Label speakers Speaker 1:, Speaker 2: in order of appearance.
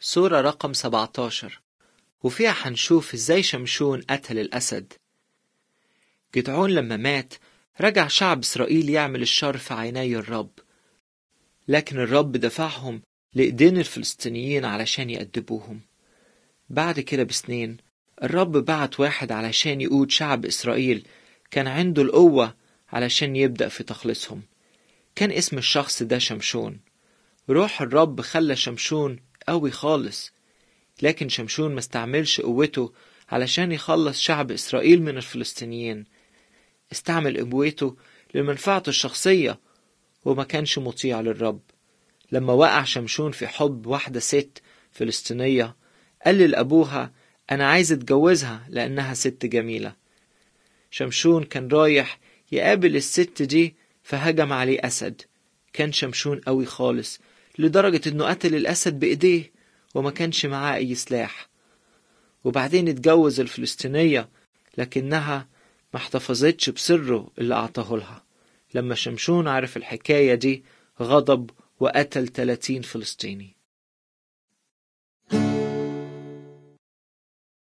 Speaker 1: صورة رقم 17 وفيها حنشوف ازاي شمشون قتل الأسد جدعون لما مات رجع شعب إسرائيل يعمل الشر في عيني الرب لكن الرب دفعهم لإيدين الفلسطينيين علشان يأدبوهم بعد كده بسنين الرب بعت واحد علشان يقود شعب إسرائيل كان عنده القوة علشان يبدأ في تخليصهم كان اسم الشخص ده شمشون روح الرب خلى شمشون قوي خالص لكن شمشون ما استعملش قوته علشان يخلص شعب إسرائيل من الفلسطينيين استعمل قوته لمنفعته الشخصية وما كانش مطيع للرب لما وقع شمشون في حب واحدة ست فلسطينية قال لأبوها أنا عايز أتجوزها لأنها ست جميلة شمشون كان رايح يقابل الست دي فهجم عليه أسد كان شمشون قوي خالص لدرجة إنه قتل الأسد بإيديه وما كانش معاه أي سلاح وبعدين اتجوز الفلسطينية لكنها ما احتفظتش بسره اللي أعطاه لها لما شمشون عرف الحكاية دي غضب وقتل 30 فلسطيني